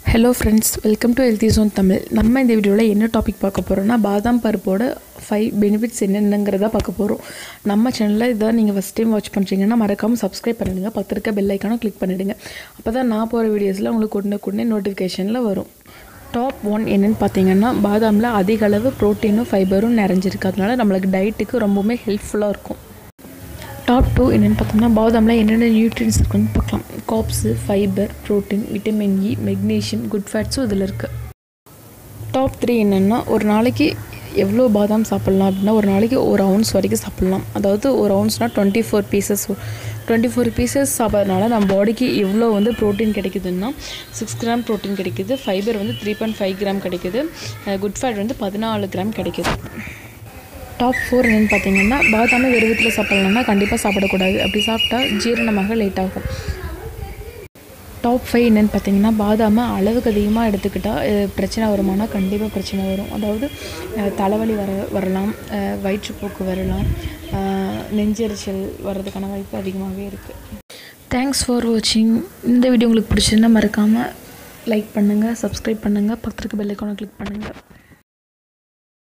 hello friends welcome to healthy zone Tamil நம்ம இந்த வீடியோவில் என்ன டாபிக் பார்க்க போகிறோம்னா பாதாம் பருப்போட ஃபைவ் பெனிஃபிட்ஸ் என்னென்னங்கிறத பார்க்க போகிறோம் நம்ம சேனலில் இதை நீங்கள் ஃபஸ்ட் டைம் வாட்ச் பண்ணுறீங்கன்னா மறக்காமல் சப்ஸ்கிரைப் பண்ணிடுங்க பக்கத்தில் இருக்க பெல் ஐக்கானும் கிளிக் பண்ணிவிடுங்க அப்போ தான் நான் போகிற வீடியோஸில் உங்களுக்கு உடனே உடனே நோட்டிஃபிகேஷனில் வரும் டாப் ஒன் என்னென்னு பார்த்தீங்கன்னா பாதாமில் அதிக அளவு ப்ரோட்டீனும் ஃபைபரும் நிறைஞ்சிருக்கு அதனால நம்மளுக்கு டயட்டுக்கு ரொம்பவுமே ஹெல்ப்ஃபுல்லாக இருக்கும் டாப் டூ என்னென்னு பார்த்தோம்னா பாதாமில் என்னென்ன நியூட்ரியன்ஸ் இருக்குன்னு பார்க்கலாம் carbs fibre protein vitamin E magnesium good ஃபேட்ஸும் இதில் இருக்குது டாப் த்ரீ என்னென்னா ஒரு நாளைக்கு எவ்வளோ பாதாம் சாப்பிட்லாம் அப்படின்னா ஒரு நாளைக்கு ஒரு அவுன்ஸ் வரைக்கும் சாப்பிட்லாம் அதாவது ஒரு அவுன்ஸ்னால் twenty four pieces twenty four pieces சாப்பிட்றதுனால நம்ம பாடிக்கு எவ்வளோ வந்து ப்ரோட்டீன் கிடைக்குதுன்னா சிக்ஸ் கிராம் ப்ரோட்டீன் கிடைக்குது ஃபைபர் வந்து த்ரீ பாயிண்ட் ஃபைவ் கிராம் கிடைக்குது குட் ஃபேட் வந்து பதினாலு கிராம் கிடைக்குது டாப் ஃபோர் என்னென்னு பார்த்தீங்கன்னா பாதாமை வெறுவத்தில் சாப்பிட்லாம்னா கண்டிப்பாக சாப்பிடக்கூடாது அப்படி சாப்பிட்டா ஜீரணமாக லேட் ஆகும் டாப் ஃபைவ் என்னென்னு பார்த்தீங்கன்னா பாதாமை அளவுக்கு அதிகமாக எடுத்துக்கிட்டால் பிரச்சனை வருமானா கண்டிப்பாக பிரச்சனை வரும் அதாவது அஹ், தலைவலி வர வரலாம் அஹ், வயிற்றுப்போக்கு வரலாம் அஹ், நெஞ்செரிச்சல் வர்றதுக்கான வாய்ப்பு அதிகமாகவே இருக்குது தேங்க்ஸ் ஃபார் வாட்சிங் இந்த வீடியோ உங்களுக்கு பிடிச்சிருந்தா மறக்காமல் லைக் பண்ணுங்கள் சப்ஸ்கிரைப் பண்ணுங்கள் பக்கத்துக்கு பெல் ஐக்கானை கிளிக் பண்ணுங்கள்